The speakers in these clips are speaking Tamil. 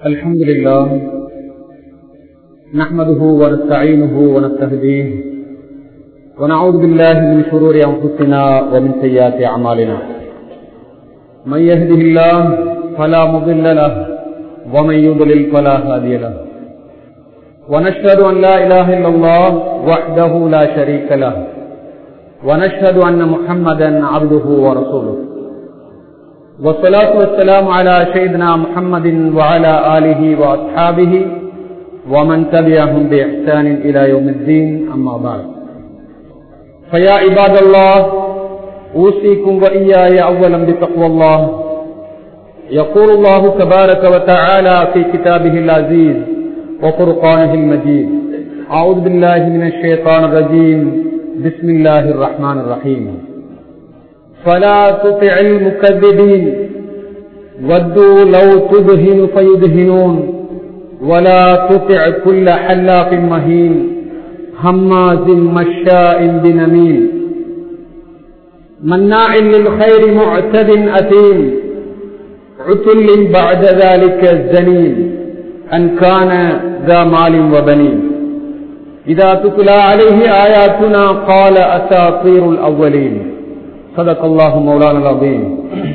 الحمد لله نحمده ونستعينه ونستهديه ونعوذ بالله من شرور أنفسنا ومن سيئات أعمالنا من يهده الله فلا مضل له ومن يضلل فلا هادي له ونشهد أن لا إله إلا الله وحده لا شريك له ونشهد أن محمدا عبده ورسوله والصلاة والسلام على سيدنا محمد وعلى آله وأصحابه ومن تبعهم بإحسان إلى يوم الدين أما بعد فيا عباد الله أوصيكم وإياي أولا بتقوى الله يقول الله تبارك وتعالى في كتابه العزيز وفرقانه المجيد أعوذ بالله من الشيطان الرجيم بسم الله الرحمن الرحيم فلا تطع المكذبين ودوا لو تدهن فيدهنون ولا تطع كل حلاق مهين هماز مشاء بنميم مناع للخير معتد أثيم عتل بعد ذلك الزنيم أن كان ذا مال وبنين إذا تتلى عليه آياتنا قال أساطير الأولين صدق الله مولانا العظيم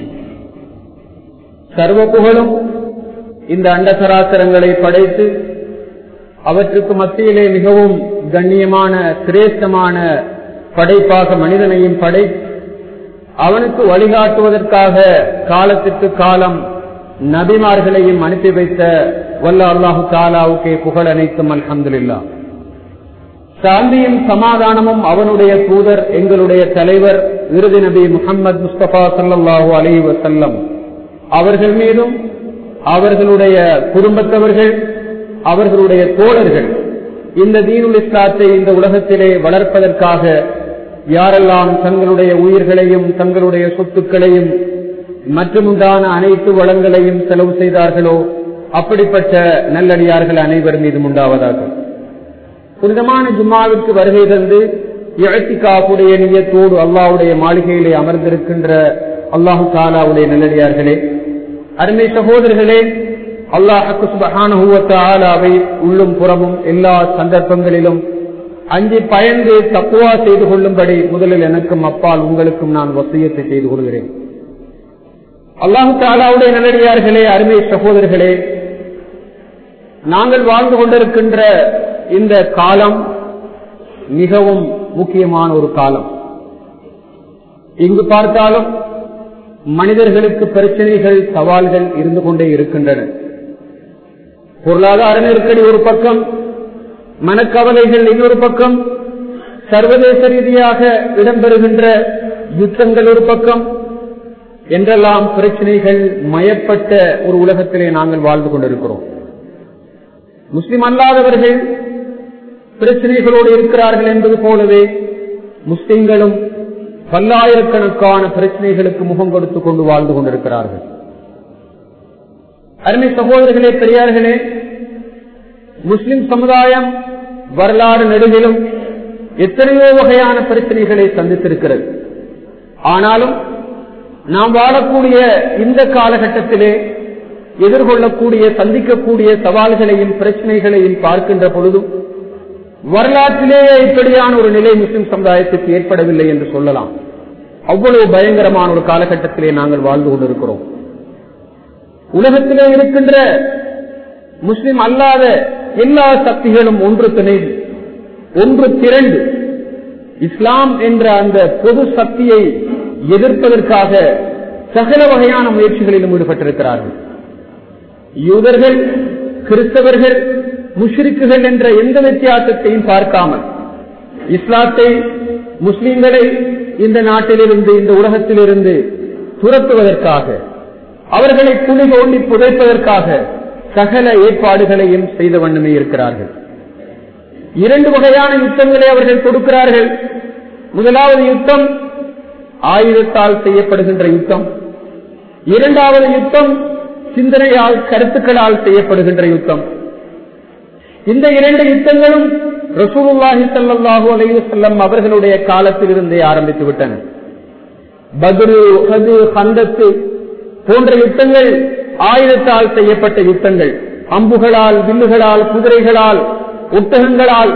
சர்வ புகழும் இந்த அண்டசராசரங்களை படைத்து அவற்றுக்கு மத்தியிலே மிகவும் கண்ணியமான சிரேஷ்டமான படைப்பாக மனிதனையும் படை அவனுக்கு வழிகாட்டுவதற்காக காலத்திற்கு காலம் நபிமார்களையும் அனுப்பி வைத்த வல்ல அல்லாஹு தாலாவுக்கே புகழ் அனைத்தும் அல்ஹம்துல்லா சாந்தியும் சமாதானமும் அவனுடைய தூதர் எங்களுடைய தலைவர் விருது நபி முகமது முஸ்தபா சல்லாஹூ அலி வசல்லம் அவர்கள் மீதும் அவர்களுடைய குடும்பத்தவர்கள் அவர்களுடைய தோழர்கள் இந்த தீனுல் இஸ்லாத்தை இந்த உலகத்திலே வளர்ப்பதற்காக யாரெல்லாம் தங்களுடைய உயிர்களையும் தங்களுடைய சொத்துக்களையும் மற்றுமுண்டான அனைத்து வளங்களையும் செலவு செய்தார்களோ அப்படிப்பட்ட நல்லடியார்கள் அனைவர் மீதும் உண்டாவதாக புனிதமான ஜும்மாவிற்கு வருகை தந்து இழத்திக்காப்புடைய நியத்தோடு அல்லாவுடைய மாளிகையிலே அமர்ந்திருக்கின்ற அல்லாஹு தாலாவுடைய நல்லடியார்களே அருமை சகோதரர்களே அல்லாஹுக்கு சுபகானுவத்தாலாவை உள்ளும் புறமும் எல்லா சந்தர்ப்பங்களிலும் அஞ்சு பயந்து தப்புவா செய்து கொள்ளும்படி முதலில் எனக்கும் அப்பால் உங்களுக்கும் நான் வசியத்தை செய்து கொள்கிறேன் அல்லாஹு தாலாவுடைய நல்லடியார்களே அருமை சகோதரர்களே நாங்கள் வாழ்ந்து கொண்டிருக்கின்ற இந்த காலம் மிகவும் முக்கியமான ஒரு காலம் இங்கு பார்த்தாலும் மனிதர்களுக்கு பிரச்சனைகள் சவால்கள் இருந்து கொண்டே இருக்கின்றன பொருளாதார நெருக்கடி ஒரு பக்கம் மனக்கவலைகள் இன்னொரு பக்கம் சர்வதேச ரீதியாக இடம்பெறுகின்ற யுத்தங்கள் ஒரு பக்கம் என்றெல்லாம் பிரச்சனைகள் மயப்பட்ட ஒரு உலகத்திலே நாங்கள் வாழ்ந்து கொண்டிருக்கிறோம் முஸ்லிம் அல்லாதவர்கள் பிரச்சனைகளோடு இருக்கிறார்கள் என்பது போலவே முஸ்லிம்களும் பல்லாயிரக்கணக்கான பிரச்சனைகளுக்கு முகம் கொடுத்து கொண்டு வாழ்ந்து கொண்டிருக்கிறார்கள் அருமை சகோதரர்களே பெரியார்களே முஸ்லிம் சமுதாயம் வரலாறு நெடுகிலும் எத்தனையோ வகையான பிரச்சனைகளை சந்தித்திருக்கிறது ஆனாலும் நாம் வாழக்கூடிய இந்த காலகட்டத்திலே எதிர்கொள்ளக்கூடிய சந்திக்கக்கூடிய சவால்களையும் பிரச்சனைகளையும் பார்க்கின்ற பொழுதும் வரலாற்றிலேயே இப்படியான ஒரு நிலை முஸ்லிம் சமுதாயத்துக்கு ஏற்படவில்லை என்று சொல்லலாம் அவ்வளவு பயங்கரமான ஒரு காலகட்டத்திலே நாங்கள் வாழ்ந்து கொண்டிருக்கிறோம் உலகத்திலே இருக்கின்ற முஸ்லிம் அல்லாத எல்லா சக்திகளும் ஒன்று திணைந்து ஒன்று திரண்டு இஸ்லாம் என்ற அந்த பொது சக்தியை எதிர்ப்பதற்காக சகல வகையான முயற்சிகளிலும் ஈடுபட்டிருக்கிறார்கள் யூதர்கள் கிறிஸ்தவர்கள் முஷ்ரிக்குகள் என்ற எந்த வித்தியாசத்தையும் பார்க்காமல் இஸ்லாத்தை முஸ்லிம்களை இந்த நாட்டிலிருந்து இந்த உலகத்திலிருந்து துரத்துவதற்காக அவர்களை குழி தோண்டி புதைப்பதற்காக சகல ஏற்பாடுகளையும் செய்த வண்ணமே இருக்கிறார்கள் இரண்டு வகையான யுத்தங்களை அவர்கள் கொடுக்கிறார்கள் முதலாவது யுத்தம் ஆயுதத்தால் செய்யப்படுகின்ற யுத்தம் இரண்டாவது யுத்தம் சிந்தனையால் கருத்துக்களால் செய்யப்படுகின்ற யுத்தம் இந்த இரண்டு யுத்தங்களும் ரசூலுல்லாஹி சல்லாஹூ அலைஹி செல்லம் அவர்களுடைய காலத்தில் இருந்தே ஆரம்பித்து விட்டன பத்ரு ஹது ஹந்தத்து போன்ற யுத்தங்கள் ஆயுதத்தால் செய்யப்பட்ட யுத்தங்கள் அம்புகளால் வில்லுகளால் குதிரைகளால் ஒட்டகங்களால்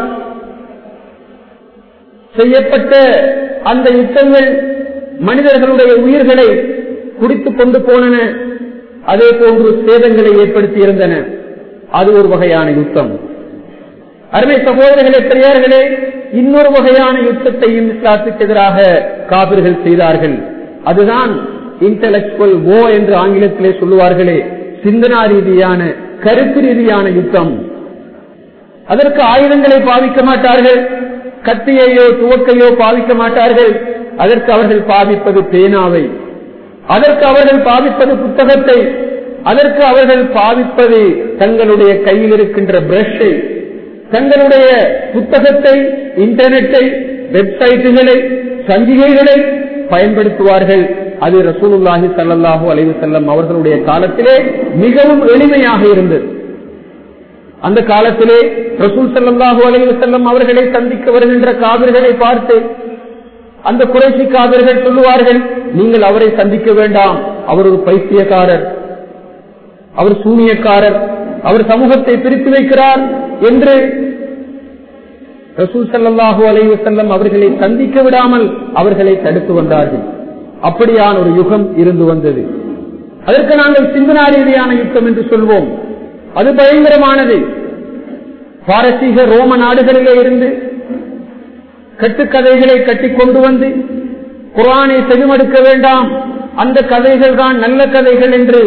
செய்யப்பட்ட அந்த யுத்தங்கள் மனிதர்களுடைய உயிர்களை குடித்துக் கொண்டு போனன அதே போன்று சேதங்களை ஏற்படுத்தி இருந்தன அது ஒரு வகையான யுத்தம் அருமை சகோதரர்களே பெரியார்களே இன்னொரு வகையான யுத்தத்தையும் இஸ்லாத்துக்கு எதிராக காபிர்கள் செய்தார்கள் அதுதான் இன்டலக்சுவல் ஓ என்று ஆங்கிலத்திலே சொல்லுவார்களே சிந்தனா ரீதியான கருத்து ரீதியான யுத்தம் அதற்கு ஆயுதங்களை பாவிக்க மாட்டார்கள் கத்தியையோ துவக்கையோ பாவிக்க மாட்டார்கள் அதற்கு அவர்கள் பாவிப்பது பேனாவை அதற்கு அவர்கள் பாவிப்பது புத்தகத்தை அதற்கு அவர்கள் பாவிப்பது தங்களுடைய கையில் இருக்கின்ற பிரஷை தங்களுடைய புத்தகத்தை இன்டர்நெட்டை வெப்சைட்டுகளை சஞ்சிகைகளை பயன்படுத்துவார்கள் அது ரசூலுல்லாஹி சல்லாஹூ அலைவு செல்லம் அவர்களுடைய காலத்திலே மிகவும் எளிமையாக இருந்தது அந்த காலத்திலே ரசூல் சல்லாஹூ அலைவு செல்லம் அவர்களை சந்திக்க வருகின்ற காவிர்களை பார்த்து அந்த குறைசி காவிர்கள் சொல்லுவார்கள் நீங்கள் அவரை சந்திக்க வேண்டாம் அவர் ஒரு பைத்தியக்காரர் அவர் சூனியக்காரர் அவர் சமூகத்தை பிரித்து வைக்கிறார் என்று ரசூல் சல்லாஹூ அலைவு செல்லம் அவர்களை சந்திக்க விடாமல் அவர்களை தடுத்து வந்தார்கள் அப்படியான ஒரு யுகம் இருந்து வந்தது அதற்கு நாங்கள் சிந்தனா ரீதியான யுத்தம் என்று சொல்வோம் அது பயங்கரமானது பாரசீக ரோம நாடுகளிலே இருந்து கட்டுக்கதைகளை கட்டி கொண்டு வந்து குரானை செவிமடுக்க வேண்டாம் அந்த கதைகள் தான் நல்ல கதைகள் என்று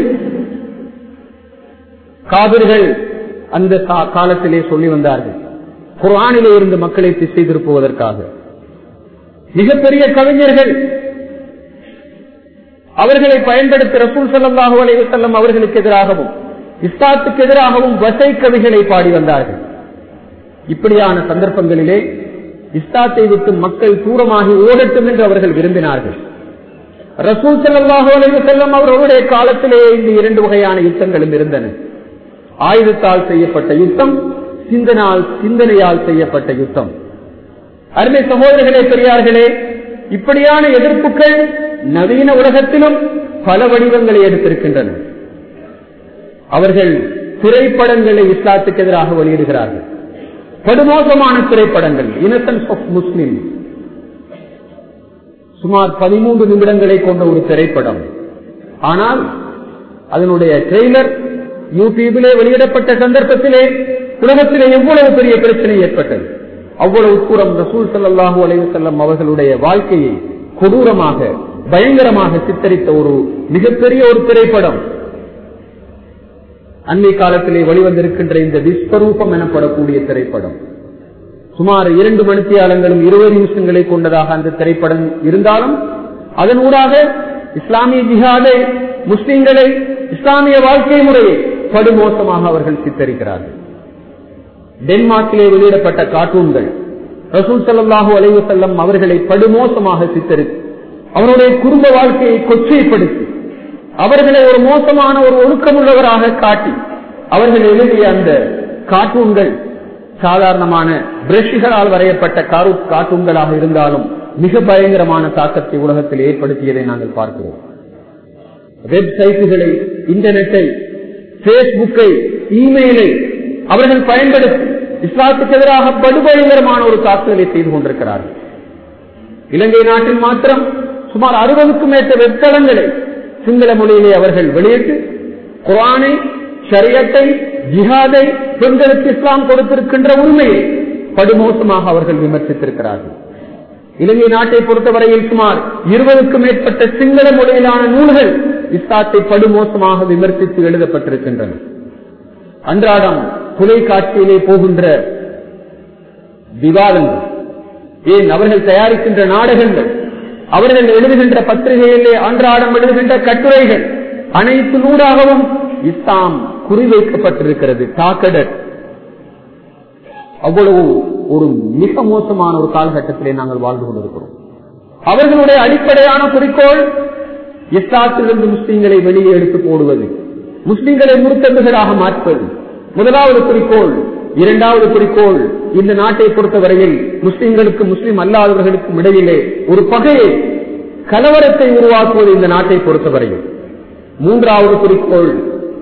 காவிர்கள் அந்த காலத்திலே சொல்லி வந்தார்கள் குரானிலே இருந்து மக்களை திசை திருப்புவதற்காக மிகப்பெரிய கவிஞர்கள் அவர்களை பயன்படுத்தி ரசூல் சல்லாஹூ அலைவசல்லம் அவர்களுக்கு எதிராகவும் இஸ்லாத்துக்கு எதிராகவும் வசை கவிகளை பாடி வந்தார்கள் இப்படியான சந்தர்ப்பங்களிலே இஸ்லாத்தை விட்டு மக்கள் தூரமாகி ஓடட்டும் என்று அவர்கள் விரும்பினார்கள் ரசூல் சல்லாஹூ அலைவசல்லம் அவர்களுடைய காலத்திலேயே இந்த இரண்டு வகையான யுத்தங்களும் இருந்தன ஆயுதத்தால் செய்யப்பட்ட யுத்தம் சிந்தனால் சிந்தனையால் செய்யப்பட்ட யுத்தம் அருமை சகோதரர்களே பெரியார்களே இப்படியான எதிர்ப்புகள் நவீன உலகத்திலும் பல வடிவங்களை எடுத்திருக்கின்றன அவர்கள் திரைப்படங்களை இஸ்லாத்துக்கு எதிராக வெளியிடுகிறார்கள் படுமோசமான திரைப்படங்கள் இன்னசென்ஸ் ஆஃப் முஸ்லிம் சுமார் பதிமூன்று நிமிடங்களை கொண்ட ஒரு திரைப்படம் ஆனால் அதனுடைய ட்ரெய்லர் யூடியூபிலே வெளியிடப்பட்ட சந்தர்ப்பத்திலே உலகத்திலே எவ்வளவு பெரிய பிரச்சனை ஏற்பட்டது அவ்வளவு தூரம் ரசூல் சல்லாஹூ அலைவசல்லம் அவர்களுடைய வாழ்க்கையை கொடூரமாக பயங்கரமாக சித்தரித்த ஒரு மிகப்பெரிய ஒரு திரைப்படம் அண்மை காலத்திலே வெளிவந்திருக்கின்ற இந்த விஸ்வரூபம் எனப்படக்கூடிய திரைப்படம் சுமார் இரண்டு மணித்தியாலங்களும் இருபது நிமிஷங்களை கொண்டதாக அந்த திரைப்படம் இருந்தாலும் அதன் ஊடாக இஸ்லாமிய ஜிஹாதை முஸ்லிம்களை இஸ்லாமிய வாழ்க்கை முறையை படுமோசமாக அவர்கள் சித்தரிக்கிறார்கள் டென்மார்க்கிலே வெளியிடப்பட்ட கார்ட்டூன்கள் ரசூல் சல்லாஹூ அலைவு செல்லம் அவர்களை படுமோசமாக சித்தரித்து அவருடைய குடும்ப வாழ்க்கையை கொச்சைப்படுத்தி அவர்களை ஒரு மோசமான ஒரு ஒழுக்கமுள்ளவராக காட்டி அவர்கள் எழுதிய அந்த கார்ட்டூன்கள் சாதாரணமான பிரஷ்களால் வரையப்பட்ட கார்ட்டூன்களாக இருந்தாலும் மிக பயங்கரமான தாக்கத்தை உலகத்தில் ஏற்படுத்தியதை நாங்கள் பார்க்கிறோம் வெப்சைட்டுகளை இன்டர்நெட்டை பேஸ்புக்கை இமெயிலை அவர்கள் பயன்படுத்தி இஸ்லாத்துக்கு எதிராக படுபயங்கரமான ஒரு தாக்குதலை செய்து கொண்டிருக்கிறார்கள் இலங்கை நாட்டில் மாத்திரம் சுமார் அறுபதுக்கும் மேற்ற வெப்தளங்களை சிங்கள மொழியிலே அவர்கள் வெளியிட்டு குரானை ஷரியத்தை ஜிஹாதை பெண்களுக்கு இஸ்லாம் கொடுத்திருக்கின்ற உரிமையை படுமோசமாக அவர்கள் விமர்சித்திருக்கிறார்கள் இலங்கை நாட்டை பொறுத்தவரையில் சுமார் இருபதுக்கும் மேற்பட்ட சிங்கள மொழியிலான நூல்கள் இஸ்லாத்தை படுமோசமாக விமர்சித்து எழுதப்பட்டிருக்கின்றன அன்றாடம் தொலைக்காட்சியிலே போகின்ற விவாதங்கள் ஏன் அவர்கள் தயாரிக்கின்ற நாடகங்கள் அவர்கள் எழுதுகின்ற பத்திரிகையிலே அன்றாடம் எழுதுகின்ற கட்டுரைகள் அனைத்து நூறாகவும் இஸ்லாம் குறிவைக்கப்பட்டிருக்கிறது டாக்கடட் அவ்வளவு ஒரு மிக மோசமான ஒரு காலகட்டத்திலே நாங்கள் வாழ்ந்து கொண்டிருக்கிறோம் அவர்களுடைய அடிப்படையான குறிக்கோள் இஸ்லாத்திலிருந்து முஸ்லீம்களை வெளியே எடுத்து போடுவது முஸ்லீம்களை முறுத்தண்டுகளாக மாற்றுவது முதலாவது குறிக்கோள் இரண்டாவது குறிக்கோள் இந்த நாட்டை பொறுத்தவரையில் முஸ்லிம்களுக்கு முஸ்லிம் அல்லாதவர்களுக்கும் இடையிலே ஒரு பகையை கலவரத்தை உருவாக்குவது இந்த நாட்டை பொறுத்தவரையில் மூன்றாவது குறிக்கோள்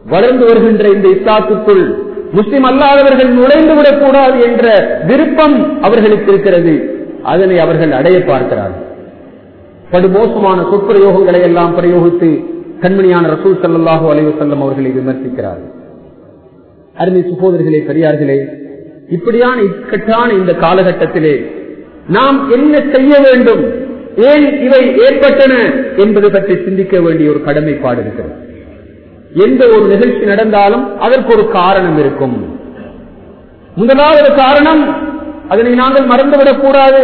வளர்ந்து வருகின்ற இந்த இஸ்லாத்துக்குள் முஸ்லிம் அல்லாதவர்கள் நுழைந்து விடக்கூடாது என்ற விருப்பம் அவர்களுக்கு இருக்கிறது அதனை அவர்கள் அடைய பார்க்கிறார்கள் படுமோசமான சொற்பிரயோகங்களை எல்லாம் பிரயோகித்து கண்மணியான ரசூல் சல்லாஹூ அலைவசல்லம் அவர்களை விமர்சிக்கிறார்கள் அருமை சுகோதரர்களே பெரியார்களே இப்படியான இக்கட்டான இந்த காலகட்டத்திலே நாம் என்ன செய்ய வேண்டும் ஏன் இவை ஏற்பட்டன என்பது பற்றி சிந்திக்க வேண்டிய ஒரு கடமைப்பாடு இருக்கிறது எந்த ஒரு நிகழ்ச்சி நடந்தாலும் அதற்கு ஒரு காரணம் இருக்கும் முதலாவது காரணம் அதனை நாங்கள் மறந்துவிடக் கூடாது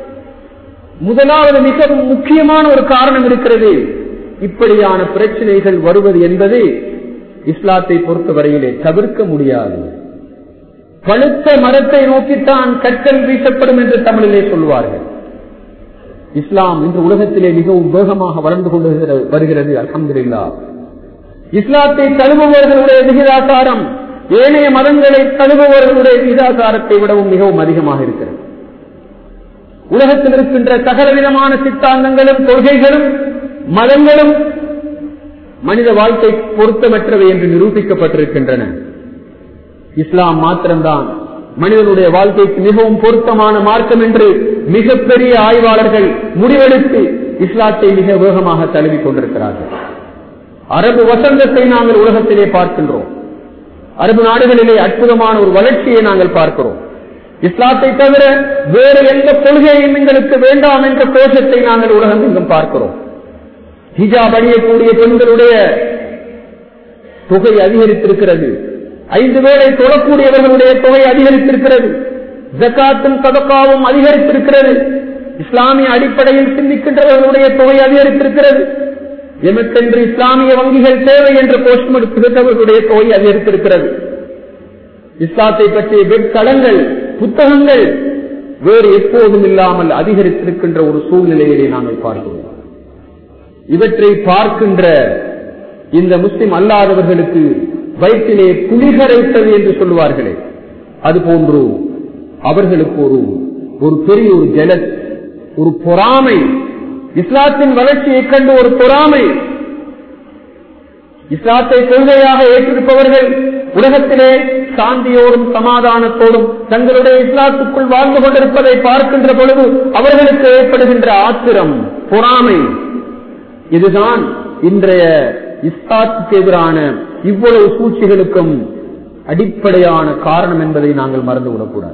முதலாவது மிக முக்கியமான ஒரு காரணம் இருக்கிறது இப்படியான பிரச்சனைகள் வருவது என்பது இஸ்லாத்தை பொறுத்தவரையிலே தவிர்க்க முடியாது பழுத்த மரத்தை நோக்கித்தான் கற்கள் வீசப்படும் என்று தமிழிலே சொல்வார்கள் இஸ்லாம் இன்று உலகத்திலே மிகவும் வேகமாக வளர்ந்து கொண்டு வருகிறது அலமதுல்லா இஸ்லாத்தை தழுவுபவர்களுடைய விகிதாசாரம் ஏனைய மதங்களை தழுவுபவர்களுடைய விகிதாசாரத்தை விடவும் மிகவும் அதிகமாக இருக்கிறது உலகத்தில் இருக்கின்ற சகல விதமான சித்தாந்தங்களும் கொள்கைகளும் மதங்களும் மனித வாழ்க்கை பொருத்தமற்றவை என்று நிரூபிக்கப்பட்டிருக்கின்றன இஸ்லாம் மாத்திரம்தான் மனிதனுடைய வாழ்க்கைக்கு மிகவும் பொருத்தமான மார்க்கம் என்று மிகப்பெரிய ஆய்வாளர்கள் முடிவெடுத்து இஸ்லாத்தை மிக வேகமாக தழுவிக் கொண்டிருக்கிறார்கள் அரபு வசந்தத்தை நாங்கள் உலகத்திலே பார்க்கின்றோம் அரபு நாடுகளிலே அற்புதமான ஒரு வளர்ச்சியை நாங்கள் பார்க்கிறோம் இஸ்லாத்தை தவிர வேறு எந்த கொள்கையும் எங்களுக்கு வேண்டாம் என்ற கோஷத்தை நாங்கள் உலகம் எங்கும் பார்க்கிறோம் ஹிஜாப் அணியக்கூடிய பெண்களுடைய தொகை அதிகரித்திருக்கிறது ஐந்து வேளை தொழக்கூடியவர்களுடைய தொகை அதிகரித்திருக்கிறது ஜக்காத்தும் சதக்காவும் அதிகரித்திருக்கிறது இஸ்லாமிய அடிப்படையில் சிந்திக்கின்றவர்களுடைய தொகை அதிகரித்திருக்கிறது எமக்கென்று இஸ்லாமிய வங்கிகள் தேவை என்ற கோஷம் எடுத்துகின்றவர்களுடைய தொகை அதிகரித்திருக்கிறது இஸ்லாத்தை பற்றிய வெட்கலங்கள் புத்தகங்கள் வேறு எப்போதும் இல்லாமல் அதிகரித்திருக்கின்ற ஒரு சூழ்நிலையிலே நாங்கள் பார்க்கிறோம் இவற்றை பார்க்கின்ற இந்த முஸ்லிம் அல்லாதவர்களுக்கு வயிற்றிலே புலிகரைத்தது என்று சொல்லுவார்களே அது போன்று அவர்களுக்கு ஒரு ஒரு பெரிய ஒரு ஜலத் ஒரு பொறாமை இஸ்லாத்தின் வளர்ச்சியை கண்டு ஒரு பொறாமை இஸ்லாத்தை கொள்கையாக ஏற்றிருப்பவர்கள் உலகத்திலே சாந்தியோடும் சமாதானத்தோடும் தங்களுடைய இஸ்லாத்துக்குள் வாழ்ந்து கொண்டிருப்பதை பார்க்கின்ற பொழுது அவர்களுக்கு ஏற்படுகின்ற ஆத்திரம் பொறாமை இதுதான் இன்றைய இஸ்லாத்துக்கு எதிரான இவ்வளவு சூழ்ச்சிகளுக்கும் அடிப்படையான காரணம் என்பதை நாங்கள் மறந்துவிடக்கூடாது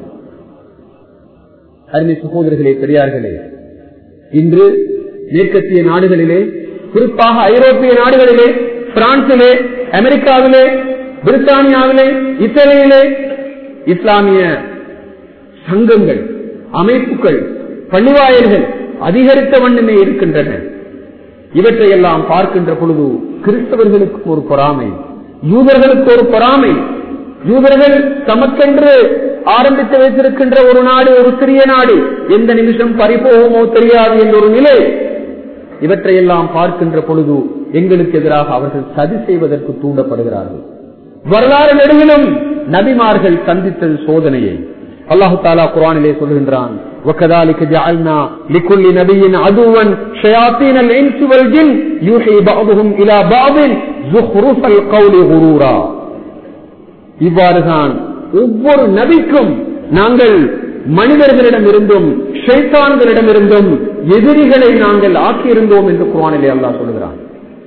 அருமை சகோதரர்களே பெரியார்களே இன்று மேற்கத்திய நாடுகளிலே குறிப்பாக ஐரோப்பிய நாடுகளிலே பிரான்சிலே அமெரிக்காவிலே பிரித்தானியாவிலே இத்தாலியிலே இஸ்லாமிய சங்கங்கள் அமைப்புகள் பள்ளிவாயல்கள் அதிகரித்த வண்ணமே இருக்கின்றன இவற்றையெல்லாம் பார்க்கின்ற பொழுது கிறிஸ்தவர்களுக்கு ஒரு பொறாமை யூதர்களுக்கு ஒரு பொறாமை யூதர்கள் தமக்கென்று ஆரம்பித்து வைத்திருக்கின்ற ஒரு நாடு ஒரு சிறிய நாடு எந்த நிமிஷம் பறிபோகுமோ தெரியாது என்ற ஒரு நிலை இவற்றையெல்லாம் பார்க்கின்ற பொழுது எங்களுக்கு எதிராக அவர்கள் சதி செய்வதற்கு தூண்டப்படுகிறார்கள் வரலாறு நெடுகிலும் நபிமார்கள் சந்தித்தது சோதனையை அல்லாஹு தாலா குரானிலே சொல்கின்றான் وكذلك جعلنا لكل نبي عدوا شياطين الانس والجن يوحي بعضهم الى بعض زخرف القول غرورا இவ்வாறுதான் ஒவ்வொரு நபிக்கும் நாங்கள் மனிதர்களிடம் இருந்தும் ஷைத்தான்களிடம் இருந்தும் எதிரிகளை நாங்கள் ஆக்கியிருந்தோம் என்று குரானிலே அல்லாஹ் சொல்கிறான்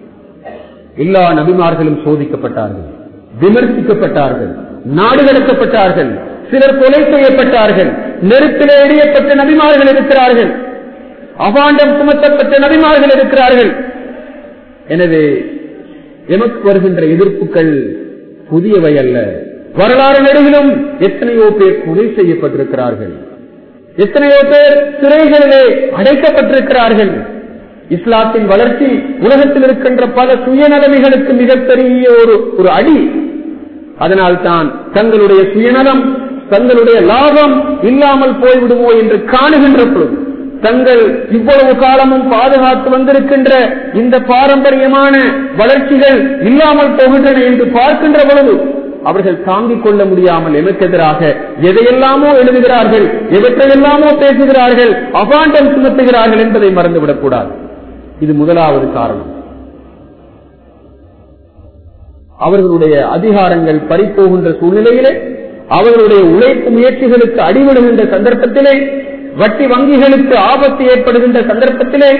எல்லா நபிமார்களும் சோதிக்கப்பட்டார்கள் விமர்சிக்கப்பட்டார்கள் நாடு கடத்தப்பட்டார்கள் சிலர் கொலை செய்யப்பட்டார்கள் நெருப்பிலே எறியப்பட்ட நபிமார்கள் இருக்கிறார்கள் அபாண்டம் சுமத்தப்பட்ட நபிமார்கள் இருக்கிறார்கள் எனவே எமக்கு வருகின்ற எதிர்ப்புகள் புதியவை அல்ல வரலாறு நெடுகிலும் எத்தனையோ பேர் கொலை செய்யப்பட்டிருக்கிறார்கள் எத்தனையோ பேர் சிறைகளிலே அடைக்கப்பட்டிருக்கிறார்கள் இஸ்லாத்தின் வளர்ச்சி உலகத்தில் இருக்கின்ற பல சுயநலமிகளுக்கு மிகப்பெரிய ஒரு ஒரு அடி அதனால்தான் தங்களுடைய சுயநலம் தங்களுடைய லாபம் இல்லாமல் போய்விடுமோ என்று காணுகின்ற பொழுது தங்கள் இவ்வளவு காலமும் பாதுகாத்து வந்திருக்கின்ற இந்த பாரம்பரியமான வளர்ச்சிகள் இல்லாமல் போகின்றன என்று பார்க்கின்ற பொழுது அவர்கள் தாங்கிக் கொள்ள முடியாமல் எமக்கு எதிராக எதையெல்லாமோ எழுதுகிறார்கள் எவற்றையெல்லாமோ பேசுகிறார்கள் அபாண்டம் சுமத்துகிறார்கள் என்பதை மறந்துவிடக் கூடாது இது முதலாவது காரணம் அவர்களுடைய அதிகாரங்கள் பறிப்போகின்ற சூழ்நிலையிலே அவர்களுடைய உழைப்பு முயற்சிகளுக்கு அடிவிடுகின்ற சந்தர்ப்பத்திலே வட்டி வங்கிகளுக்கு ஆபத்து ஏற்படுகின்ற சந்தர்ப்பத்திலே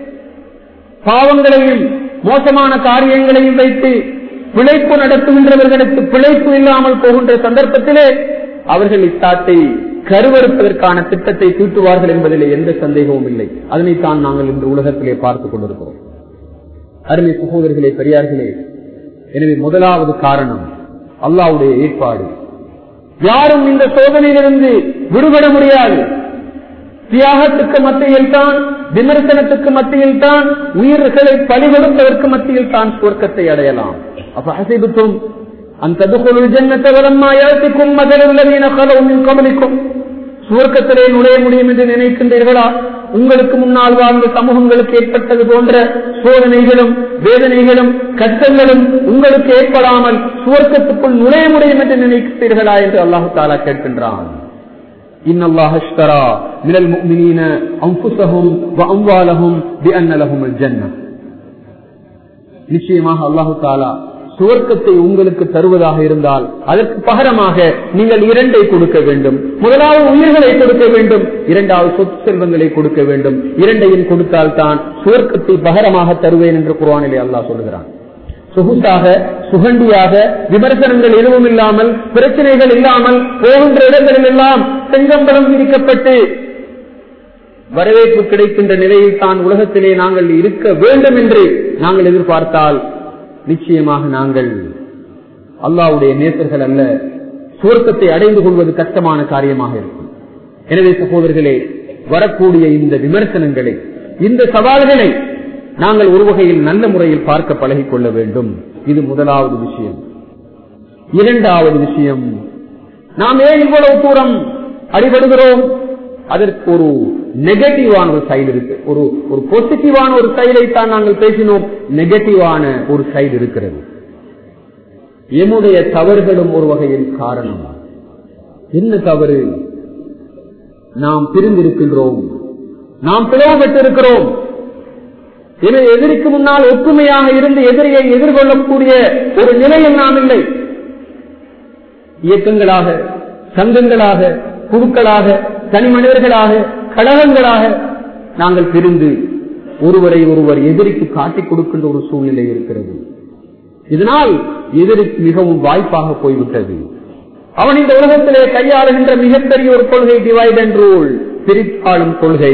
பாவங்களையும் மோசமான காரியங்களையும் வைத்து பிழைப்பு நடத்துகின்றவர்களுக்கு பிழைப்பு இல்லாமல் போகின்ற சந்தர்ப்பத்திலே அவர்கள் இத்தாட்டை கருவறுப்பதற்கான திட்டத்தை தீட்டுவார்கள் என்பதிலே எந்த சந்தேகமும் இல்லை அதனைத்தான் நாங்கள் இந்த உலகத்திலே பார்த்துக் கொண்டிருக்கிறோம் அருமை சகோதரர்களே பெரியார்களே எனவே முதலாவது காரணம் அல்லாவுடைய ஏற்பாடு யாரும் இந்த சோதனையிலிருந்து விடுபட முடியாது தியாகத்துக்கு மத்தியில் தான் விமர்சனத்துக்கு மத்தியில் தான் உயிர்களை பலிகொடுப்பதற்கு மத்தியில் தான் சுவர்க்கத்தை அடையலாம் அப்ப அசைபுத்தும் அந்த ஜன்னத்தவரம்மாயத்திற்கும் மதலவீன கலவும் கமலிக்கும் சுவர்க்கத்திலே நுழைய முடியும் என்று நினைக்கின்றீர்களா உங்களுக்கு முன்னால் வாழ்ந்த சமூகங்களுக்கு ஏற்பட்டது போன்ற சோதனைகளும் வேதனைகளும் கஷ்டங்களும் உங்களுக்கு ஏற்படாமல் சுவர்க்கத்துக்குள் நுழைய முடியும் என்று நினைக்கிறீர்களா என்று அல்லாஹு தாலா கேட்கின்றான் إن الله اشترى من المؤمنين أنفسهم وأموالهم بأن لهم الجنة நிச்சயமாக அல்லாஹு தாலா சுவர்க்கத்தை உங்களுக்கு தருவதாக இருந்தால் அதற்கு பகரமாக நீங்கள் இரண்டை கொடுக்க வேண்டும் முதலாவது உயிர்களை கொடுக்க வேண்டும் இரண்டாவது சொத்து செல்வங்களை கொடுக்க வேண்டும் இரண்டையும் கொடுத்தால் தான் சுவர்க்கத்தை பகரமாக தருவேன் என்று குர்வானிலே அல்லாஹ் சொல்லுகிறான் சொகுசாக சுகண்டியாக விமர்சனங்கள் எதுவும் இல்லாமல் பிரச்சனைகள் இல்லாமல் போகின்ற இடங்களில் எல்லாம் செங்கம்பலம் விரிக்கப்பட்டு வரவேற்பு கிடைக்கின்ற நிலையில் தான் உலகத்திலே நாங்கள் இருக்க வேண்டும் என்று நாங்கள் எதிர்பார்த்தால் நிச்சயமாக நாங்கள் அல்லாவுடைய நேசர்கள் அல்ல சுவர்க்கத்தை அடைந்து கொள்வது கஷ்டமான காரியமாக இருக்கும் எனவே சகோதரர்களே வரக்கூடிய இந்த விமர்சனங்களை இந்த சவால்களை நாங்கள் ஒரு வகையில் நல்ல முறையில் பார்க்க பழகிக் கொள்ள வேண்டும் இது முதலாவது விஷயம் இரண்டாவது விஷயம் நாம் ஏன் இவ்வளவு தூரம் அடிபடுகிறோம் அதற்கு ஒரு நெகட்டிவான ஒரு சைடு இருக்கு ஒரு ஒரு பாசிட்டிவான ஒரு சைடை தான் நாங்கள் பேசினோம் நெகட்டிவான ஒரு சைடு இருக்கிறது எம்முடைய தவறுகளும் ஒரு வகையில் காரணம் என்ன தவறு நாம் பிரிந்திருக்கின்றோம் நாம் பிளவு பெற்றிருக்கிறோம் எனவே எதிரிக்கு முன்னால் ஒற்றுமையாக இருந்து எதிரியை எதிர்கொள்ளக்கூடிய ஒரு நிலையில் நாம் இல்லை இயக்கங்களாக சங்கங்களாக குழுக்களாக தனி மனிதர்களாக கழகங்களாக நாங்கள் பிரிந்து ஒருவரை ஒருவர் எதிரிக்கு காட்டிக் கொடுக்கின்ற ஒரு சூழ்நிலை இருக்கிறது இதனால் எதிரிக்கு மிகவும் வாய்ப்பாக போய்விட்டது அவன் இந்த உலகத்திலே கையாளுகின்ற மிகப்பெரிய ஒரு கொள்கை டிவைட் அண்ட் ரூல் பிரித்தாளும் கொள்கை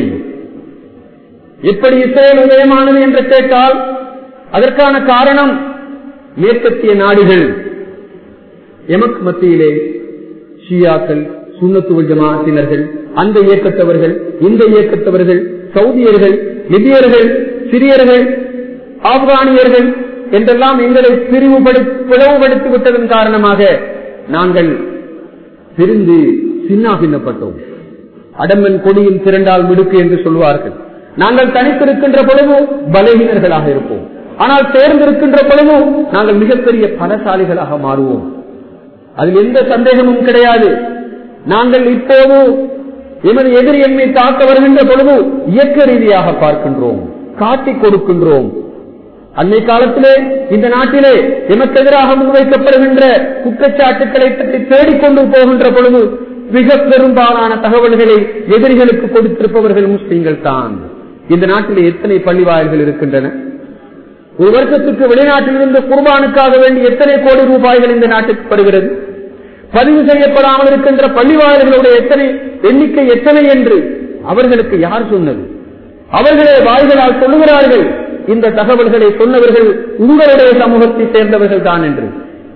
எப்படி இஸ்ரேல் உதயமானது என்று கேட்டால் அதற்கான காரணம் மேற்கத்திய நாடுகள் எமக்கு மத்தியிலே ஷியாக்கள் சுண்ணத்துவ ஜமாத்தினர்கள் அந்த இயக்கத்தவர்கள் இந்த இயக்கத்தவர்கள் சவுதியர்கள் லிபியர்கள் சிரியர்கள் ஆப்கானியர்கள் என்றெல்லாம் எங்களை பிரிவுபடுத்தி பிளவுபடுத்தி விட்டதன் காரணமாக நாங்கள் பிரிந்து சின்னா பின்னப்பட்டோம் அடம்பன் கொடியின் திரண்டால் மிடுக்கு என்று சொல்வார்கள் நாங்கள் தனித்திருக்கின்ற பொழுது பலகீனர்களாக இருப்போம் ஆனால் சேர்ந்திருக்கின்ற பொழுது நாங்கள் மிகப்பெரிய பலசாலிகளாக மாறுவோம் அதில் எந்த சந்தேகமும் கிடையாது நாங்கள் இப்போது எமது எதிரி எம்மை தாக்க வருகின்ற பொழுது இயக்க ரீதியாக பார்க்கின்றோம் காட்டிக் கொடுக்கின்றோம் அன்னை காலத்திலே இந்த நாட்டிலே எமக்கு எதிராக முன்வைக்கப்படுகின்ற குற்றச்சாட்டுக்களை பற்றி தேடிக்கொண்டு போகின்ற பொழுது மிக பெரும்பாலான தகவல்களை எதிரிகளுக்கு கொடுத்திருப்பவர்கள் முஸ்லீம்கள் தான் இந்த நாட்டில் எத்தனை பள்ளி வாயில்கள் இருக்கின்றன ஒரு வருஷத்துக்கு வெளிநாட்டிலிருந்து குர்பானுக்காக வேண்டி எத்தனை கோடி ரூபாய்கள் இந்த நாட்டுக்கு வருகிறது பதிவு செய்யப்படாமல் இருக்கின்ற பள்ளி வாயில்களுடைய எத்தனை எண்ணிக்கை எத்தனை என்று அவர்களுக்கு யார் சொன்னது அவர்களே வாய்களால் சொல்லுகிறார்கள் இந்த தகவல்களை சொன்னவர்கள் உங்களுடைய சமூகத்தை சேர்ந்தவர்கள் தான் என்று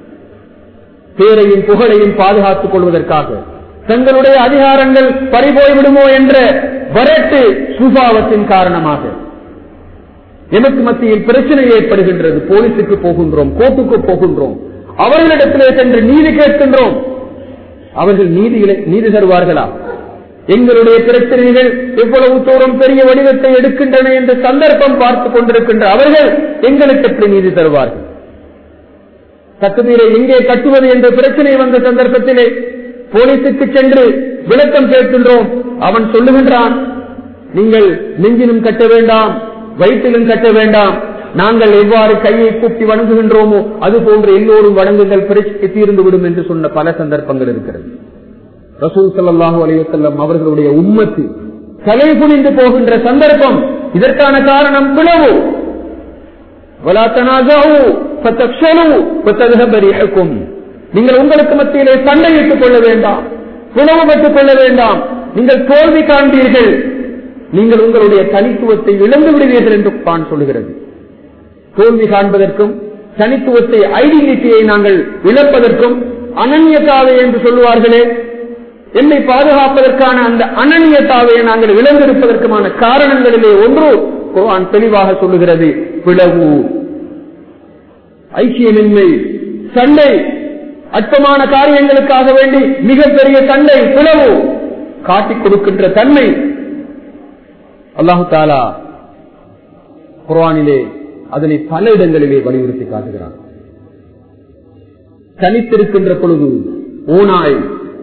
பேரையும் புகழையும் பாதுகாத்துக் கொள்வதற்காக தங்களுடைய அதிகாரங்கள் பறிபோய் விடுமோ என்ற வரட்டு சுபாவத்தின் காரணமாக எமக்கு மத்தியில் பிரச்சனை ஏற்படுகின்றது போலீசுக்கு போகின்றோம் கோர்ட்டுக்கு போகின்றோம் அவர்களிடத்திலே சென்று நீதி கேட்கின்றோம் அவர்கள் நீதி நீதி தருவார்களா எங்களுடைய பிரச்சனைகள் எவ்வளவு தூரம் பெரிய வடிவத்தை எடுக்கின்றன என்ற சந்தர்ப்பம் பார்த்துக் கொண்டிருக்கின்ற அவர்கள் எங்களுக்கு எப்படி நீதி தருவார்கள் தக்குதீரை எங்கே கட்டுவது என்ற பிரச்சனை வந்த சந்தர்ப்பத்திலே போலீசுக்கு சென்று விளக்கம் கேட்கின்றோம் அவன் சொல்லுகின்றான் நீங்கள் நெஞ்சிலும் கட்ட வேண்டாம் வயிற்றிலும் கட்ட வேண்டாம் நாங்கள் எவ்வாறு கையை கூப்பி வணங்குகின்றோமோ அது போன்று எல்லோரும் வணங்குங்கள் பிரச்சனை தீர்ந்துவிடும் என்று சொன்ன பல சந்தர்ப்பங்கள் இருக்கிறது ரசூல் சல்லாஹூ அலைவசல்லம் அவர்களுடைய உம்மத்து தலை குனிந்து போகின்ற சந்தர்ப்பம் இதற்கான காரணம் பிளவு நீங்கள் உங்களுக்கு மத்தியிலே சண்டையிட்டுக் கொள்ள வேண்டாம் பிளவு பெற்றுக் கொள்ள வேண்டாம் நீங்கள் தோல்வி காண்பீர்கள் நீங்கள் உங்களுடைய தனித்துவத்தை இழந்து விடுவீர்கள் என்று பான் சொல்கிறது தோல்வி காண்பதற்கும் தனித்துவத்தை ஐடென்டிட்டியை நாங்கள் இழப்பதற்கும் அனன்யத்தாவை என்று சொல்லுவார்களே என்னை பாதுகாப்பதற்கான அந்த அனன்யத்தாவையை நாங்கள் இழந்திருப்பதற்குமான காரணங்களிலே ஒன்று குர்ஆன் தெளிவாக சொல்லுகிறது பிளவு ஐக்கியமின்மை சண்டை அற்பமான காரியங்களுக்காக வேண்டி மிகப்பெரிய சண்டை பிளவு காட்டிக் கொடுக்கின்ற தன்மை அல்லாஹு தாலா குர்ஆனிலே அதனை பல இடங்களிலே வலியுறுத்தி காட்டுகிறான் தனித்திருக்கின்ற பொழுது ஓனாய்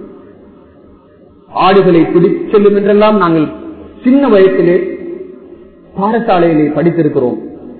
ஆடுகளை பிடித்து செல்லும் என்றெல்லாம் நாங்கள் சின்ன வயசிலே பாடசாலையிலே படித்திருக்கிறோம்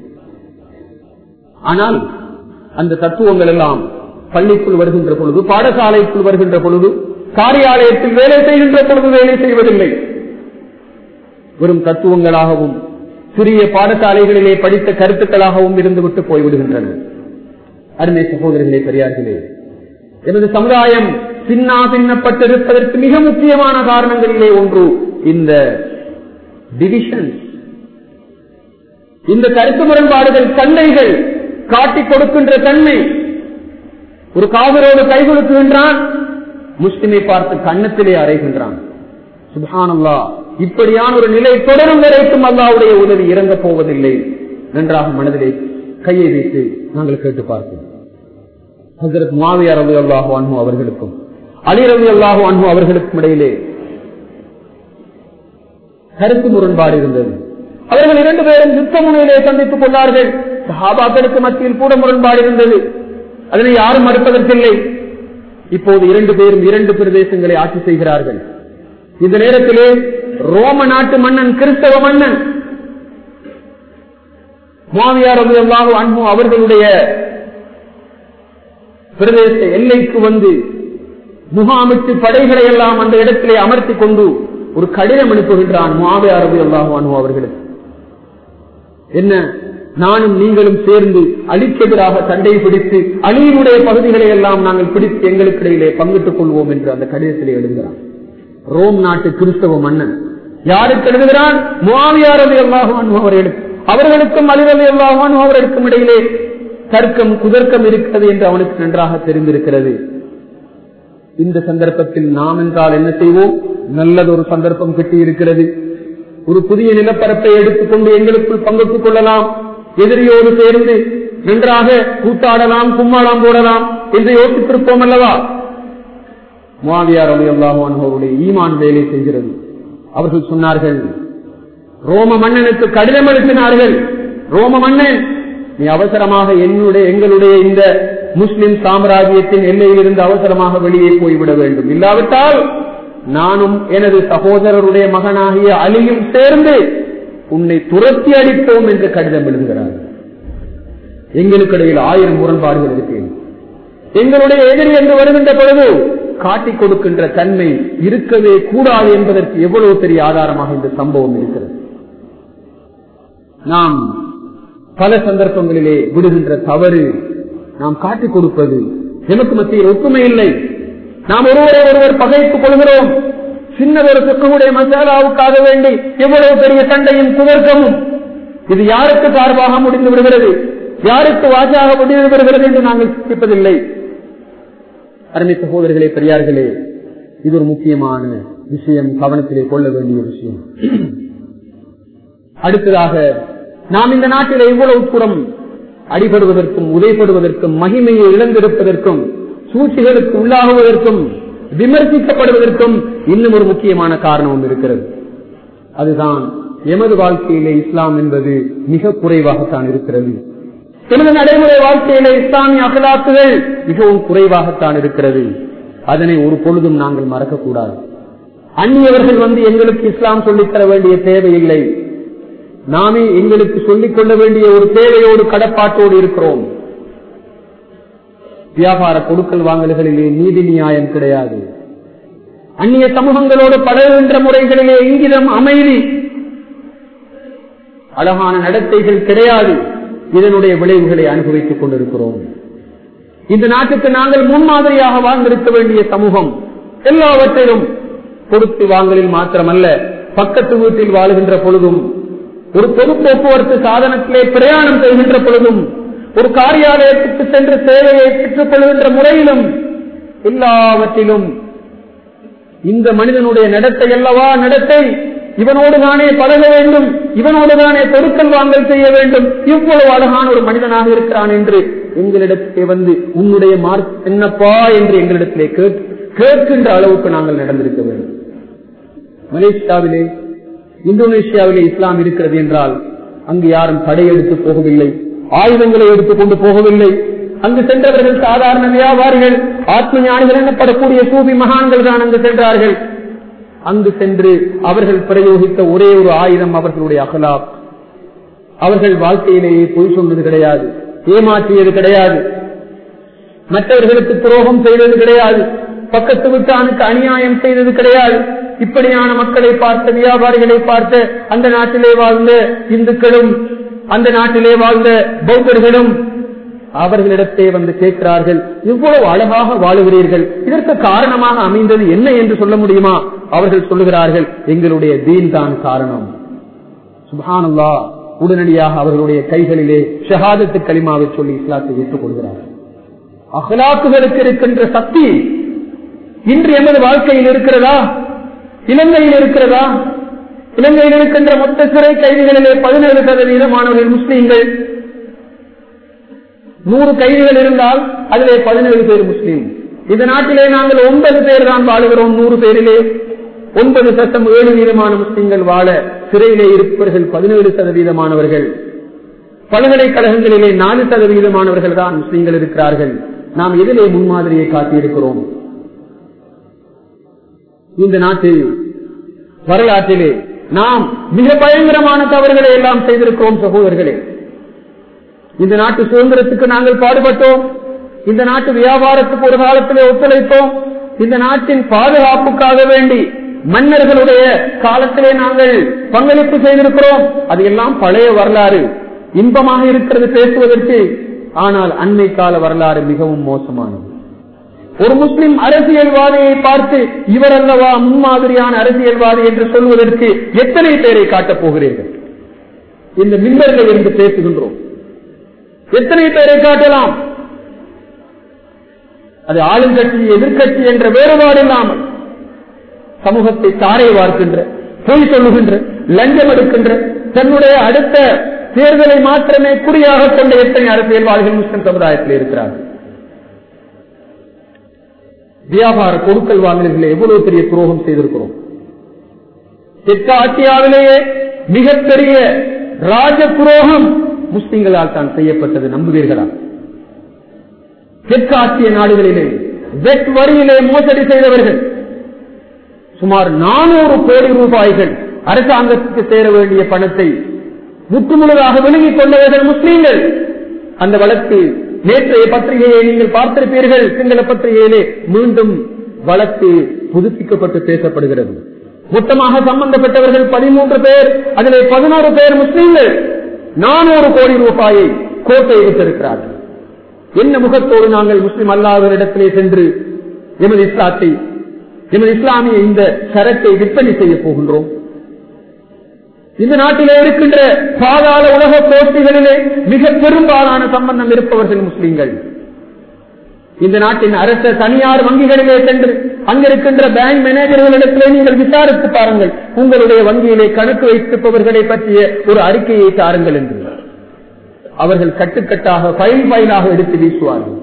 ஆனால் அந்த தத்துவங்கள் எல்லாம் பள்ளிக்குள் வருகின்ற பொழுது பாடசாலைக்குள் வருகின்ற பொழுது காரியாலயத்தில் வேலை செய்கின்ற பொழுது வேலை செய்வதில்லை வெறும் தத்துவங்களாகவும் சிறிய பாடசாலைகளிலே படித்த கருத்துக்களாகவும் இருந்துவிட்டு போய்விடுகின்றன அருமை சகோதரர்களே பெரியார்களே எனது சமுதாயம் சின்னா பின்னப்பட்டிருப்பதற்கு மிக முக்கியமான காரணங்களிலே ஒன்று இந்த டிவிஷன் இந்த கருத்து முரண்பாடுகள் சண்டைகள் காட்டிக் கொடுக்கின்ற தன்மை ஒரு காவிரோடு கைகொடுக்குகின்றான் முஸ்லிமை பார்த்து கண்ணத்திலே அறைகின்றான் சுபானல்லா இப்படியான ஒரு நிலை தொடரும் வரைக்கும் அல்லாவுடைய உதவி இறங்கப் போவதில்லை நன்றாக மனதிலே கையை வைத்து நாங்கள் கேட்டு பார்ப்போம் ஹசரத் மாவியார் ரவி அல்லாஹு அன்பு அவர்களுக்கும் அலி ரவி அல்லாஹு அன்பு அவர்களுக்கும் இடையிலே கருத்து முரண்பாடு இருந்தது அவர்கள் இரண்டு பேரும் யுத்த முனையிலே சந்தித்துக் கொண்டார்கள் சஹாபாக்களுக்கு மத்தியில் கூட முரண்பாடு இருந்தது அதனை யாரும் மறுப்பதற்கில்லை இப்போது இரண்டு பேரும் இரண்டு பிரதேசங்களை ஆட்சி செய்கிறார்கள் இந்த நேரத்திலே ரோம நாட்டு மன்னன் கிறிஸ்தவ மன்னன் மாவியார் அல்லாஹு அன்பு அவர்களுடைய பிரதேச எல்லைக்கு வந்து முகாமிட்டு படைகளை எல்லாம் அந்த இடத்திலே அமர்த்தி கொண்டு ஒரு கடிதம் அனுப்புகின்றான் மாவியார் அல்லாஹு அன்பு அவர்களுக்கு என்ன நானும் நீங்களும் சேர்ந்து அலிக்கெதிராக சண்டை பிடித்து அலியினுடைய பகுதிகளை எல்லாம் நாங்கள் பிடித்து எங்களுக்கு இடையிலே பங்கிட்டுக் கொள்வோம் என்று அந்த கடிதத்திலே எழுதுகிறான் ரோம் நாட்டு கிறிஸ்தவ மன்னன் யாருக்கு எழுதுகிறான் முவாவியாரது எல்லாகும் அவர்களுக்கு அவர்களுக்கும் அலிரது எல்லாகும் அவர்களுக்கும் இடையிலே தர்க்கம் குதர்க்கம் இருக்கிறது என்று அவனுக்கு நன்றாக தெரிந்திருக்கிறது இந்த சந்தர்ப்பத்தில் நாம் என்றால் என்ன செய்வோம் நல்லதொரு சந்தர்ப்பம் கிட்டி இருக்கிறது ஒரு புதிய நிலப்பரப்பை எடுத்துக்கொண்டு எங்களுக்குள் பங்கிட்டுக் கொள்ளலாம் எதிரியோடு சேர்ந்து நன்றாக கூத்தாடலாம் கும்மாளம் போடலாம் என்று யோசித்திருப்போம் அல்லவா முவாவியார் அலி அல்லாஹுடைய ஈமான் வேலை செய்கிறது அவர்கள் சொன்னார்கள் ரோம மன்னனுக்கு கடிதம் எழுப்பினார்கள் ரோம மன்னன் நீ அவசரமாக என்னுடைய எங்களுடைய இந்த முஸ்லிம் சாம்ராஜ்யத்தின் எல்லையில் இருந்து அவசரமாக வெளியே போய்விட வேண்டும் இல்லாவிட்டால் நானும் எனது சகோதரருடைய மகனாகிய அலியும் சேர்ந்து உன்னை துரத்தி அடிப்போம் என்று கடிதம் எழுதுகிறார் எங்களுக்கு இடையில் ஆயிரம் முரண்பாடுகள் இருக்கு எங்களுடைய எதிரி என்று வருகின்ற பொழுது காட்டிக் கொடுக்கின்ற தன்மை இருக்கவே கூடாது என்பதற்கு எவ்வளவு பெரிய ஆதாரமாக இந்த சம்பவம் இருக்கிறது நாம் பல சந்தர்ப்பங்களிலே விடுகின்ற தவறு நாம் காட்டிக் கொடுப்பது எனக்கு மத்தியில் ஒற்றுமை இல்லை நாம் ஒருவரை ஒருவர் பகைத்துக் கொள்கிறோம் சின்னதொரு சுக்கமுடைய மசாலாவுக்காக வேண்டி எவ்வளவு பெரிய சண்டையும் குதர்க்கமும் இது யாருக்கு சார்பாக முடிந்து விடுகிறது யாருக்கு வாசாக முடிந்து விடுகிறது என்று நாங்கள் சிந்திப்பதில்லை அருமை சகோதரர்களே பெரியார்களே இது ஒரு முக்கியமான விஷயம் கவனத்திலே கொள்ள வேண்டிய விஷயம் அடுத்ததாக நாம் இந்த நாட்டில் எவ்வளவு புறம் அடிபடுவதற்கும் உதைப்படுவதற்கும் மகிமையை இழந்திருப்பதற்கும் சூழ்ச்சிகளுக்கு உள்ளாகுவதற்கும் விமர்சிக்கப்படுவதற்கும் இன்னும் ஒரு முக்கியமான காரணமும் இருக்கிறது அதுதான் எமது வாழ்க்கையிலே இஸ்லாம் என்பது மிக குறைவாகத்தான் இருக்கிறது எனது நடைமுறை வாழ்க்கையிலே இஸ்லாமிய அகலாக்குகள் மிகவும் குறைவாகத்தான் இருக்கிறது அதனை ஒரு பொழுதும் நாங்கள் மறக்கக்கூடாது அந்நியவர்கள் வந்து எங்களுக்கு இஸ்லாம் சொல்லித்தர வேண்டிய தேவையில்லை நாமே எங்களுக்கு சொல்லிக் கொள்ள வேண்டிய ஒரு தேவையோடு கடப்பாட்டோடு இருக்கிறோம் வியாபார கொடுக்கல் வாங்கல்களிலே நீதி நியாயம் கிடையாது அந்நிய சமூகங்களோடு பழகுகின்ற முறைகளிலே இங்கிதம் அமைதி அழகான நடத்தைகள் கிடையாது இதனுடைய விளைவுகளை அனுபவித்துக் கொண்டிருக்கிறோம் இந்த நாட்டுக்கு நாங்கள் முன்மாதிரியாக வாழ்ந்திருக்க வேண்டிய சமூகம் எல்லாவற்றிலும் கொடுத்து வாங்கலில் மாத்திரமல்ல பக்கத்து வீட்டில் வாழுகின்ற பொழுதும் ஒரு பொது போக்குவரத்து சாதனத்திலே பிரயாணம் செய்கின்ற பொழுதும் ஒரு காரியாலயத்துக்கு சென்று சேவையை பெற்றுக் கொள்கின்ற முறையிலும் எல்லாவற்றிலும் இந்த மனிதனுடைய நடத்தை அல்லவா நடத்தை இவனோடு தானே பழக வேண்டும் இவனோடு தானே பொருட்கள் வாங்கல் செய்ய வேண்டும் இவ்வளவு அழகான ஒரு மனிதனாக இருக்கிறான் என்று எங்களிடத்திலே வந்து உன்னுடைய மார்க் என்னப்பா என்று எங்களிடத்திலே கேட்கின்ற அளவுக்கு நாங்கள் நடந்திருக்க வேண்டும் மலேசியாவிலே இந்தோனேஷியாவிலே இஸ்லாம் இருக்கிறது என்றால் அங்கு யாரும் படையெடுத்து போகவில்லை ஆயுதங்களை எடுத்துக்கொண்டு போகவில்லை அங்கு சென்றவர்கள் சாதாரண வியாபாரிகள் ஆத்ம ஞானிகள் எனப்படக்கூடிய சூபி மகான்கள் தான் அங்கு சென்றார்கள் அங்கு சென்று அவர்கள் பிரயோகித்த ஒரே ஒரு ஆயுதம் அவர்களுடைய அகலாப் அவர்கள் வாழ்க்கையிலேயே பொய் சொன்னது கிடையாது ஏமாற்றியது கிடையாது மற்றவர்களுக்கு துரோகம் செய்தது கிடையாது பக்கத்து விட்டானுக்கு அநியாயம் செய்தது கிடையாது இப்படியான மக்களை பார்த்த வியாபாரிகளை பார்த்த அந்த நாட்டிலே வாழ்ந்த இந்துக்களும் அந்த நாட்டிலே வாழ்ந்த பௌத்தர்களும் அவர்களிடத்தே வந்து கேட்கிறார்கள் இவ்வளவு அழகாக வாழுகிறீர்கள் இதற்கு காரணமாக அமைந்தது என்ன என்று சொல்ல முடியுமா அவர்கள் சொல்லுகிறார்கள் எங்களுடைய தீன் தான் காரணம் சுபானல்லா உடனடியாக அவர்களுடைய கைகளிலே ஷஹாதத்து களிமாவை சொல்லி இஸ்லாத்தை ஏற்றுக் கொள்கிறார்கள் அகலாக்குகளுக்கு இருக்கின்ற சக்தி இன்று எமது வாழ்க்கையில் இருக்கிறதா இலங்கையில் இருக்கிறதா இலங்கையில் இருக்கின்ற மொத்த சிறை கைதிகளிலே பதினேழு சதவீதமானவர்கள் முஸ்லீம்கள் நூறு கைதிகள் இருந்தால் அதிலே பதினேழு பேர் முஸ்லீம் இந்த நாட்டிலே நாங்கள் ஒன்பது பேர் தான் வாழுகிறோம் நூறு பேரிலே ஒன்பது சட்டம் ஏழு வீதமான முஸ்லீம்கள் வாழ சிறையிலே இருப்பவர்கள் பதினேழு சதவீதமானவர்கள் பல்கலைக்கழகங்களிலே நாலு சதவீதமானவர்கள் தான் முஸ்லீம்கள் இருக்கிறார்கள் நாம் எதிலே முன்மாதிரியை காட்டியிருக்கிறோம் இந்த நாட்டில் வரலாற்றிலே நாம் மிக பயங்கரமான தவறுகளை எல்லாம் செய்திருக்கிறோம் சகோதரர்களே இந்த நாட்டு சுதந்திரத்துக்கு நாங்கள் பாடுபட்டோம் இந்த நாட்டு வியாபாரத்துக்கு ஒரு காலத்திலே ஒத்துழைத்தோம் இந்த நாட்டின் பாதுகாப்புக்காக வேண்டி மன்னர்களுடைய காலத்திலே நாங்கள் பங்களிப்பு செய்திருக்கிறோம் அது எல்லாம் பழைய வரலாறு இன்பமாக இருக்கிறது பேசுவதற்கு ஆனால் அன்னை கால வரலாறு மிகவும் மோசமானது ஒரு முஸ்லிம் அரசியல்வாதியை பார்த்து இவர் அல்லவா முன்மாதிரியான அரசியல்வாதி என்று சொல்வதற்கு எத்தனை பேரை காட்டப் போகிறீர்கள் இந்த மின்னர்கள் என்று பேசுகின்றோம் எத்தனை பேரை காட்டலாம் அது ஆளுங்கட்சி எதிர்கட்சி என்ற வேறுபாடு இல்லாமல் சமூகத்தை தாரை வார்க்கின்ற பொய் சொல்லுகின்ற லஞ்சம் எடுக்கின்ற தன்னுடைய அடுத்த தேர்தலை மாத்திரமே குறியாக கொண்ட எத்தனை அரசியல்வாதிகள் முஸ்லிம் சமுதாயத்தில் இருக்கிறார்கள் வியாபார கொடுக்கல் வாங்கல்களை எவ்வளவு பெரிய துரோகம் செய்திருக்கிறோம் தெற்கு ஆசியாவிலேயே மிகப்பெரிய ராஜ துரோகம் முஸ்லிம்களால் தான் செய்யப்பட்டது நம்புவீர்களா தெற்கு ஆசிய நாடுகளிலே வெட் வரியிலே மோசடி செய்தவர்கள் சுமார் நானூறு கோடி ரூபாய்கள் அரசாங்கத்துக்கு சேர வேண்டிய பணத்தை முற்றுமுழுதாக விழுங்கிக் கொண்டவர்கள் முஸ்லீம்கள் அந்த வழக்கு நேற்றைய பத்திரிகையை நீங்கள் பார்த்திருப்பீர்கள் சிங்கள பத்திரிகையிலே மீண்டும் வழக்கு புதுப்பிக்கப்பட்டு பேசப்படுகிறது மொத்தமாக சம்பந்தப்பட்டவர்கள் பதிமூன்று பேர் அதிலே பதினோரு பேர் முஸ்லீம்கள் நானூறு கோடி ரூபாயை கோட்டை விட்டிருக்கிறார்கள் என்ன முகத்தோடு நாங்கள் முஸ்லிம் அல்லாதவரிடத்திலே சென்று எமது இஸ்லாத்தை எமது இஸ்லாமிய இந்த சரத்தை விற்பனை செய்ய போகின்றோம் இந்த நாட்டிலே இருக்கின்ற பாதாள உலக போட்டிகளிலே மிக பெரும்பாலான சம்பந்தம் இருப்பவர்கள் முஸ்லீம்கள் இந்த நாட்டின் அரச தனியார் வங்கிகளிலே சென்று அங்கிருக்கின்ற பேங்க் மேனேஜர்களிடத்திலே நீங்கள் விசாரித்து பாருங்கள் உங்களுடைய வங்கியிலே கணக்கு வைத்திருப்பவர்களை பற்றிய ஒரு அறிக்கையை தாருங்கள் என்று அவர்கள் கட்டுக்கட்டாக ஃபைல் ஃபைலாக எடுத்து வீசுவார்கள்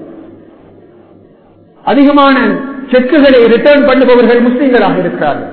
அதிகமான செக்குகளை ரிட்டர்ன் பண்ணுபவர்கள் முஸ்லீம்களாக இருக்கிறார்கள்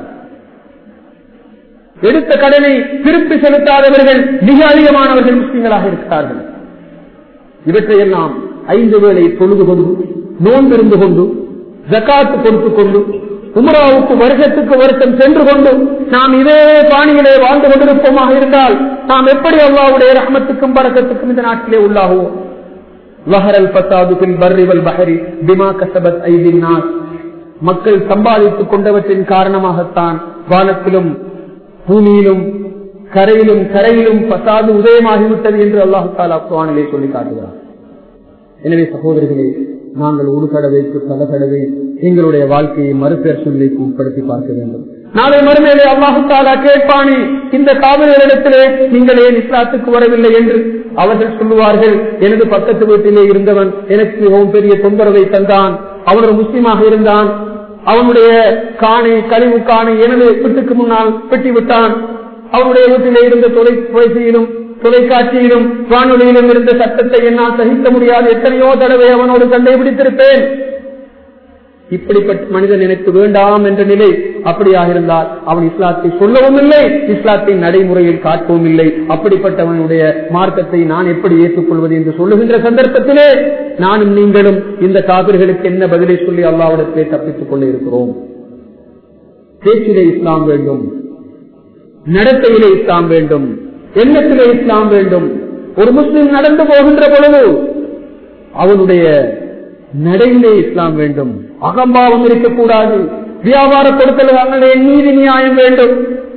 எடுத்த கடனை திருப்பி செலுத்தாதவர்கள் மிக அதிகமானவர்கள் முஸ்லீம்களாக இருக்கிறார்கள் இவற்றையெல்லாம் ஐந்து வேளை தொழுது கொண்டு நோன்பிருந்து கொண்டு ஜக்காத்து கொடுத்துக் கொண்டு உமராவுக்கு வருஷத்துக்கு வருஷம் சென்று கொண்டு நாம் இதே பாணியிலே வாழ்ந்து கொண்டிருப்போமாக இருந்தால் நாம் எப்படி அல்லாவுடைய ரஹமத்துக்கும் பறக்கத்துக்கும் இந்த நாட்டிலே உள்ளாகுவோம் லஹரல் பத்தாதுபில் பர்ரிவல் பஹரி பிமா கசபத் ஐதின் மக்கள் சம்பாதித்துக் கொண்டவற்றின் காரணமாகத்தான் வானத்திலும் பூமியிலும் கரையிலும் கரையிலும் பசாது உதயமாகிவிட்டது என்று அல்லாஹு தாலா குவானிலே சொல்லி காட்டுகிறார் எனவே சகோதரர்களே நாங்கள் ஒரு தடவைக்கு பல தடவை எங்களுடைய வாழ்க்கையை மறுபேர்சொல்லைக்கு உட்படுத்தி பார்க்க வேண்டும் நாளை மறுமையிலே அல்லாஹு தாலா கேட்பானி இந்த காவிரிகளிடத்திலே நீங்கள் ஏன் இஸ்லாத்துக்கு வரவில்லை என்று அவர்கள் சொல்லுவார்கள் எனது பக்கத்து வீட்டிலே இருந்தவன் எனக்கு மிகவும் பெரிய தொந்தரவை தந்தான் அவன் ஒரு முஸ்லீமாக இருந்தான் அவனுடைய காணி கழிவு காணி எனது வீட்டுக்கு முன்னால் வெட்டி விட்டான் அவனுடைய வீட்டிலே இருந்த தொலைபேசியிலும் தொலைக்காட்சியிலும் வானொலியிலும் இருந்த சட்டத்தை என்னால் சகிக்க முடியாது எத்தனையோ தடவை அவனோடு சண்டை பிடித்திருப்பேன் இப்படிப்பட்ட மனிதன் எனக்கு வேண்டாம் என்ற நிலை அப்படியாக இருந்தால் அவன் இஸ்லாத்தை சொல்லவும் இல்லை இஸ்லாத்தை நடைமுறையில் காட்டவும் இல்லை அப்படிப்பட்டவனுடைய மார்க்கத்தை நான் எப்படி ஏற்றுக்கொள்வது என்று சொல்லுகின்ற சந்தர்ப்பத்திலே நானும் நீங்களும் இந்த காவிர்களுக்கு என்ன பதிலை சொல்லி அல்லாவிடத்திலே தப்பித்துக் கொண்டு இருக்கிறோம் பேச்சிலே இஸ்லாம் வேண்டும் நடத்தையிலே இஸ்லாம் வேண்டும் எண்ணத்திலே இஸ்லாம் வேண்டும் ஒரு முஸ்லிம் நடந்து போகின்ற பொழுது அவனுடைய நடையிலே இஸ்லாம் வேண்டும் அகம்பாவம் இருக்கக்கூடாது வியாபார கொடுக்கல்களே நீதி நியாயம் வேண்டும்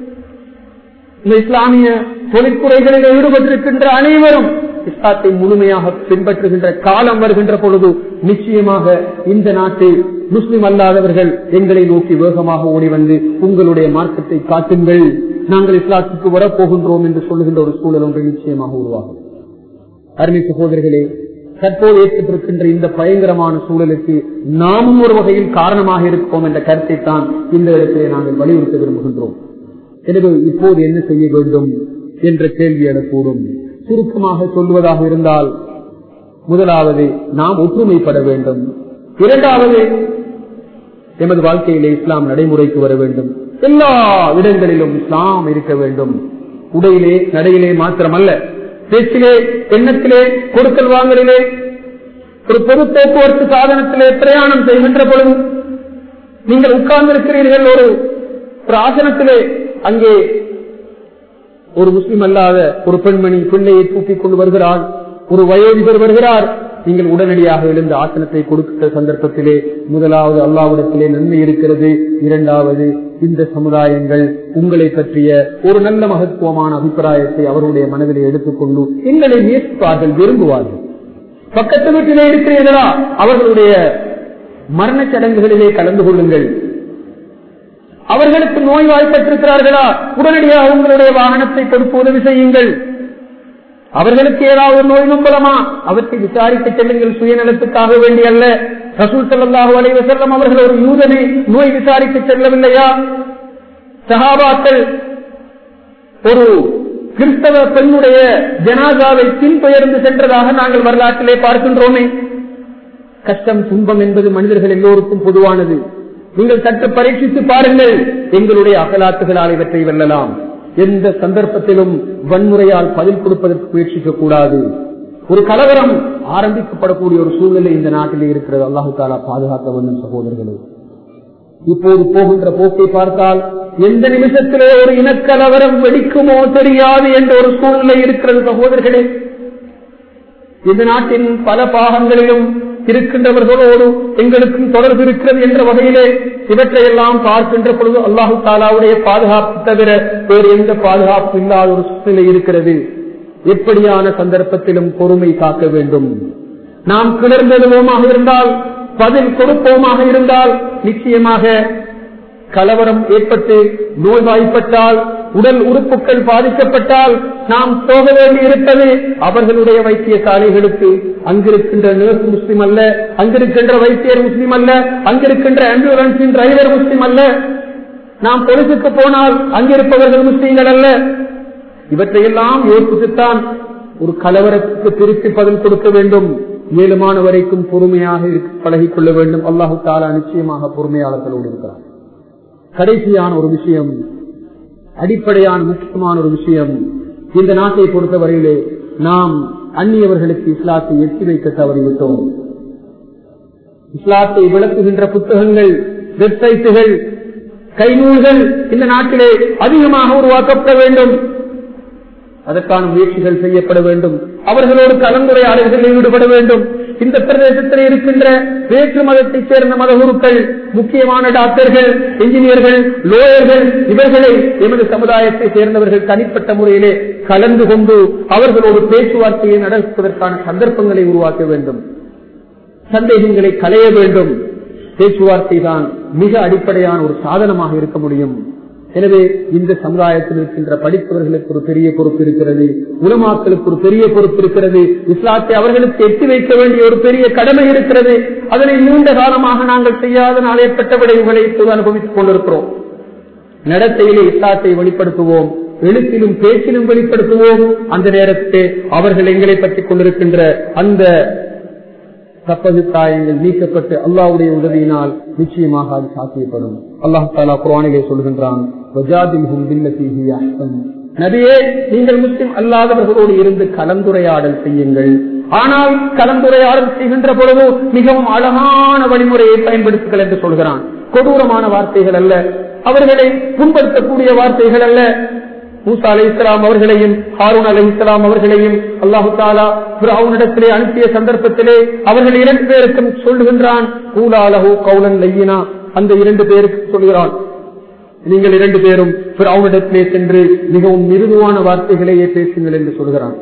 இந்த இஸ்லாமிய தொழிற்குறைகளில் ஈடுபட்டிருக்கின்ற அனைவரும் இஸ்லாத்தை முழுமையாக பின்பற்றுகின்ற காலம் வருகின்ற பொழுது நிச்சயமாக இந்த நாட்டில் முஸ்லிம் அல்லாதவர்கள் எங்களை நோக்கி வேகமாக ஓடி வந்து உங்களுடைய மார்க்கத்தை காட்டுங்கள் நாங்கள் இஸ்லாத்துக்கு வரப்போகின்றோம் என்று சொல்லுகின்ற ஒரு சூழல் ஒன்று நிச்சயமாக உருவாகும் அருமை சகோதரர்களே தற்போது ஏற்பட்டிருக்கின்ற இந்த பயங்கரமான சூழலுக்கு நாமும் ஒரு வகையில் காரணமாக இருப்போம் என்ற கருத்தை தான் இந்த இடத்திலே நாங்கள் வலியுறுத்த விரும்புகின்றோம் எனவே இப்போது என்ன செய்ய வேண்டும் என்ற கேள்வி எழக்கூடும் சுருக்கமாக சொல்வதாக இருந்தால் முதலாவது நாம் ஒற்றுமைப்பட வேண்டும் இரண்டாவது எமது வாழ்க்கையிலே இஸ்லாம் நடைமுறைக்கு வர வேண்டும் எல்லா இடங்களிலும் இஸ்லாம் இருக்க வேண்டும் உடையிலே நடையிலே மாத்திரமல்ல பேச்சிலே எண்ணத்திலே கொடுக்கல் வாங்கலிலே ஒரு பொது போக்குவரத்து சாதனத்திலே பிரயாணம் செய்கின்ற பொழுது நீங்கள் உட்கார்ந்து இருக்கிறீர்கள் ஒரு ஒரு ஆசனத்திலே அங்கே ஒரு முஸ்லிம் அல்லாத ஒரு பெண்மணி பிள்ளையை தூக்கிக் கொண்டு வருகிறாள் ஒரு வயோதிபர் வருகிறார் நீங்கள் உடனடியாக எழுந்த ஆசனத்தை கொடுக்கிற சந்தர்ப்பத்திலே முதலாவது அல்லாவிடத்திலே நன்மை இருக்கிறது இரண்டாவது இந்த சமுதாயங்கள் உங்களை பற்றிய ஒரு நல்ல மகத்துவமான அபிப்பிராயத்தை அவருடைய மனதிலே எடுத்துக்கொண்டு எங்களை நேசிப்பார்கள் விரும்புவார்கள் பக்கத்து வீட்டிலே இருக்கிறீர்களா அவர்களுடைய மரண சடங்குகளிலே கலந்து கொள்ளுங்கள் அவர்களுக்கு நோய் வாய்ப்பட்டிருக்கிறார்களா உடனடியாக உங்களுடைய வாகனத்தை கொடுத்து உதவி செய்யுங்கள் அவர்களுக்கு ஏதாவது நோய் நம்பலமா அவற்றை விசாரிக்க செல்லுங்கள் சுயநலத்துக்காக வேண்டிய அல்ல ரசூல் செல்லல்லாஹு அலைவ செல்லம் அவர்கள் ஒரு யூதனை நோய் விசாரிக்க செல்லவில்லையா சகாபாக்கள் ஒரு கிறிஸ்தவ பெண்ணுடைய ஜனாதாவை பின்பெயர்ந்து சென்றதாக நாங்கள் வரலாற்றிலே பார்க்கின்றோமே கஷ்டம் துன்பம் என்பது மனிதர்கள் எல்லோருக்கும் பொதுவானது நீங்கள் சற்று பரீட்சித்து பாருங்கள் எங்களுடைய அகலாத்துகளால் இவற்றை வெல்லலாம் எந்த சந்தர்ப்பத்திலும் வன்முறையால் பதில் கொடுப்பதற்கு முயற்சிக்க கூடாது ஒரு கலவரம் ஆரம்பிக்கப்படக்கூடிய ஒரு சூழ்நிலை இந்த நாட்டிலே இருக்கிறது அல்லாஹு தாலா பாதுகாக்க வேண்டும் சகோதரர்களே இப்போது போகின்ற போக்கை பார்த்தால் எந்த நிமிஷத்திலே ஒரு இனக்கலவரம் வெடிக்குமோ தெரியாது என்ற ஒரு சூழ்நிலை இருக்கிறது சகோதரர்களே இந்த நாட்டின் பல பாகங்களிலும் இருக்கின்றவர்களோடு எங்களுக்கும் தொடர்பு இருக்கிறது என்ற வகையிலே இவற்றையெல்லாம் பார்க்கின்ற பொழுது அல்லாஹு தாலாவுடைய பாதுகாப்பு தவிர வேறு எந்த பாதுகாப்பு இல்லாத ஒரு சூழ்நிலை இருக்கிறது எப்படியான சந்தர்ப்பத்திலும் பொறுமை காக்க வேண்டும் நாம் கிளர்ந்தெழுவோமாக இருந்தால் பதில் கொடுப்போமாக இருந்தால் நிச்சயமாக கலவரம் ஏற்பட்டு நோய்வாய்ப்பட்டால் உடல் உறுப்புகள் பாதிக்கப்பட்டால் நாம் போக வேண்டி இருப்பது அவர்களுடைய வைத்தியசாலைகளுக்கு அங்கிருக்கின்ற நர்ஸ் முஸ்லிம் அல்ல அங்கிருக்கின்ற வைத்தியர் முஸ்லிம் அல்ல அங்கிருக்கின்ற ஆம்புலன்ஸின் டிரைவர் முஸ்லிம் அல்ல நாம் பொலிசுக்கு போனால் அங்கிருப்பவர்கள் முஸ்லீம்கள் அல்ல இவற்றையெல்லாம் யோசித்துத்தான் ஒரு கலவரத்துக்கு திருப்பி பதில் கொடுக்க வேண்டும் மேலுமான வரைக்கும் பொறுமையாக பழகிக் கொள்ள வேண்டும் அல்லாஹு தாலா நிச்சயமாக பொறுமையாளர்களோடு இருக்கிறார் கடைசியான ஒரு விஷயம் அடிப்படையான முக்கியமான ஒரு விஷயம் இந்த நாட்டை பொறுத்தவரையிலே நாம் அந்நியவர்களுக்கு இஸ்லாத்தை எட்டி வைக்க தவறிவிட்டோம் இஸ்லாத்தை விளக்குகின்ற புத்தகங்கள் வெப்சைட்டுகள் கைநூல்கள் இந்த நாட்டிலே அதிகமாக உருவாக்கப்பட வேண்டும் அதற்கான முயற்சிகள் செய்யப்பட வேண்டும் அவர்களோடு கலந்துரையாடல்களில் ஈடுபட வேண்டும் இந்த பிரதேசத்தில் இருக்கின்ற வேற்று மதத்தைச் சேர்ந்த மத குருக்கள் முக்கியமான டாக்டர்கள் இன்ஜினியர்கள் லோயர்கள் இவர்களை எமது சமுதாயத்தை சேர்ந்தவர்கள் தனிப்பட்ட முறையிலே கலந்து கொண்டு அவர்களோடு பேச்சுவார்த்தையை நடத்துவதற்கான சந்தர்ப்பங்களை உருவாக்க வேண்டும் சந்தேகங்களை களைய வேண்டும் பேச்சுவார்த்தை தான் மிக அடிப்படையான ஒரு சாதனமாக இருக்க முடியும் எனவே இந்த சமுதாயத்தில் இருக்கின்ற படித்தவர்களுக்கு ஒரு பெரிய பொறுப்பு இருக்கிறது உலமாக்களுக்கு ஒரு பெரிய பொறுப்பு இருக்கிறது இஸ்லாத்தை அவர்களுக்கு எட்டி வைக்க வேண்டிய ஒரு பெரிய கடமை இருக்கிறது அதனை நீண்ட காலமாக நாங்கள் செய்யாதனால் ஏற்பட்ட விளைவுகளை இப்போது அனுபவித்துக் கொண்டிருக்கிறோம் நடத்தையிலே இஸ்லாத்தை வெளிப்படுத்துவோம் எழுத்திலும் பேச்சிலும் வெளிப்படுத்துவோம் அந்த நேரத்தை அவர்கள் எங்களை பற்றிக் கொண்டிருக்கின்ற அந்த தப்பது தாயங்கள் நீக்கப்பட்டு அல்லாவுடைய உதவியினால் நிச்சயமாக அது சாத்தியப்படும் அல்லாஹ் தாலா குரானிலே சொல்கின்றான் நபியே நீங்கள் முஸ்லிம் அல்லாதவர்களோடு இருந்து கலந்துரையாடல் செய்யுங்கள் ஆனால் கலந்துரையாடல் செய்கின்ற பொழுது மிகவும் அழகான வழிமுறையை பயன்படுத்துங்கள் என்று சொல்கிறான் கொடூரமான வார்த்தைகள் அல்ல அவர்களை புண்படுத்தக்கூடிய வார்த்தைகள் அல்ல மூசா அலை இஸ்லாம் அவர்களையும் ஹாரூன் அலை இஸ்லாம் அவர்களையும் அல்லாஹு தாலா அவனிடத்திலே அனுப்பிய சந்தர்ப்பத்திலே அவர்கள் இரண்டு பேருக்கும் சொல்லுகின்றான் கூலாலஹு கவுலன் லையினா அந்த இரண்டு பேருக்கு சொல்கிறான் நீங்கள் இரண்டு பேரும் அவனிடத்திலே சென்று மிகவும் மிருதுவான வார்த்தைகளையே பேசுங்கள் என்று சொல்கிறான்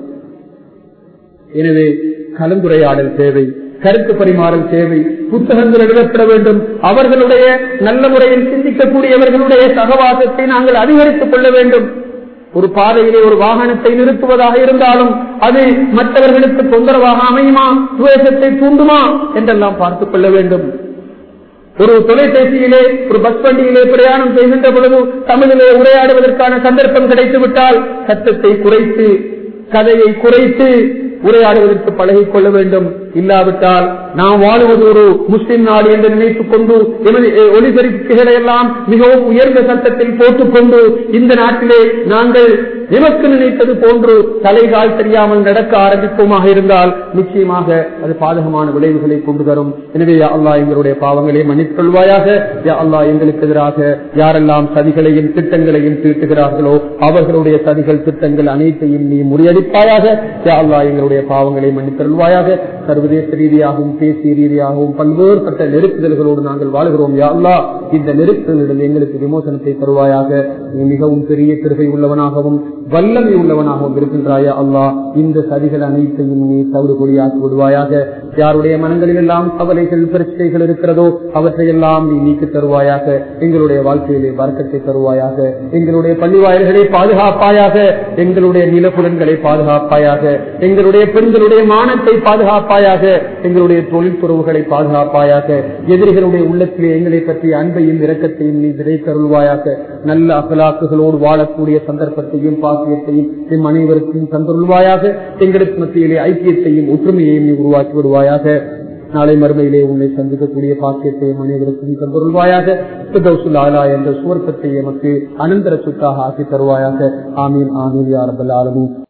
எனவே கலந்துரையாடல் தேவை கருத்து பரிமாறல் தேவை புத்தகங்கள் எழுதப்பட வேண்டும் அவர்களுடைய நல்ல முறையில் சிந்திக்கக்கூடியவர்களுடைய சகவாசத்தை நாங்கள் அதிகரித்துக் கொள்ள வேண்டும் ஒரு பாதையிலே ஒரு வாகனத்தை நிறுத்துவதாக இருந்தாலும் அது மற்றவர்களுக்கு தொந்தரவாக அமையுமா துவேஷத்தை தூண்டுமா என்றெல்லாம் பார்த்துக் கொள்ள வேண்டும் ஒரு தொலைபேசியிலே ஒரு பஸ் வண்டியிலே பிரயாணம் செய்கின்ற பொழுது தமிழிலே உரையாடுவதற்கான சந்தர்ப்பம் கிடைத்துவிட்டால் சத்தத்தை குறைத்து கதையை குறைத்து உரையாடுவதற்கு பழகிக் கொள்ள வேண்டும் இல்லாவிட்டால் நாம் வாழுவது ஒரு முஸ்லிம் நாடு என்று நினைத்துக் கொண்டு எமது ஒளிபெருக்குகளை எல்லாம் மிகவும் உயர்ந்த சட்டத்தில் போட்டுக்கொண்டு இந்த நாட்டிலே நாங்கள் எமக்கு நினைத்தது போன்று தலைகால் தெரியாமல் நடக்க ஆரம்பிப்போமாக இருந்தால் நிச்சயமாக அது பாதகமான விளைவுகளை கொண்டு தரும் எனவே அல்லா எங்களுடைய பாவங்களை மன்னிக்கொள்வாயாக அல்லா எங்களுக்கு எதிராக யாரெல்லாம் சதிகளையும் திட்டங்களையும் தீட்டுகிறார்களோ அவர்களுடைய சதிகள் திட்டங்கள் அனைத்தையும் நீ முறியடிப்பாயாக அல்லா எங்களுடைய பாவங்களை மன்னித்தருள்வாயாக சர்வதேச ரீதியாகவும் தேசிய ரீதியாகவும் பல்வேறுபட்ட நெருக்குதல்களோடு நாங்கள் வாழ்கிறோம் யாழ்லா இந்த நெருக்குதலிடம் எங்களுக்கு விமோசனத்தை தருவாயாக நீ மிகவும் பெரிய கிருபை உள்ளவனாகவும் வல்லமை உள்ளவனாகவும் இருக்கின்றாயா அல்லா இந்த சதிகள் அனைத்தையும் நீ தவறு கொடியாக்கி விடுவாயாக யாருடைய மனங்களில் எல்லாம் கவலைகள் பிரச்சனைகள் இருக்கிறதோ அவற்றையெல்லாம் நீ நீக்கி தருவாயாக எங்களுடைய வாழ்க்கையிலே வர்க்கத்தை தருவாயாக எங்களுடைய பள்ளிவாயல்களை பாதுகாப்பாயாக எங்களுடைய நிலப்புலன்களை பாதுகாப்பாயாக எங்களுடைய பெண்களுடைய மானத்தை பாதுகாப்பாயாக எங்களுடைய தொழில் துறவுகளை பாதுகாப்பாயாக எதிரிகளுடைய உள்ளத்திலே எங்களை பற்றிய அன்பையும் இரக்கத்தையும் நீ விதை தருள்வாயாக நல்ல அகலாக்குகளோடு வாழக்கூடிய சந்தர்ப்பத்தையும் பாக்கியத்தையும் எம் அனைவருக்கும் தந்துள்வாயாக எங்களுக்கு மத்தியிலே ஐக்கியத்தையும் ஒற்றுமையையும் நீ உருவாக்கி விடுவாயாக நாளை மறுமையிலே உன்னை சந்திக்கக்கூடிய பாக்கியத்தையும் அனைவருக்கும் தந்துள்வாயாக ஆலா என்ற சுவர்க்கத்தை எமக்கு அனந்தர சுத்தாக ஆக்கி தருவாயாக ஆமீன் ஆமீன் யாரபல் ஆலமும்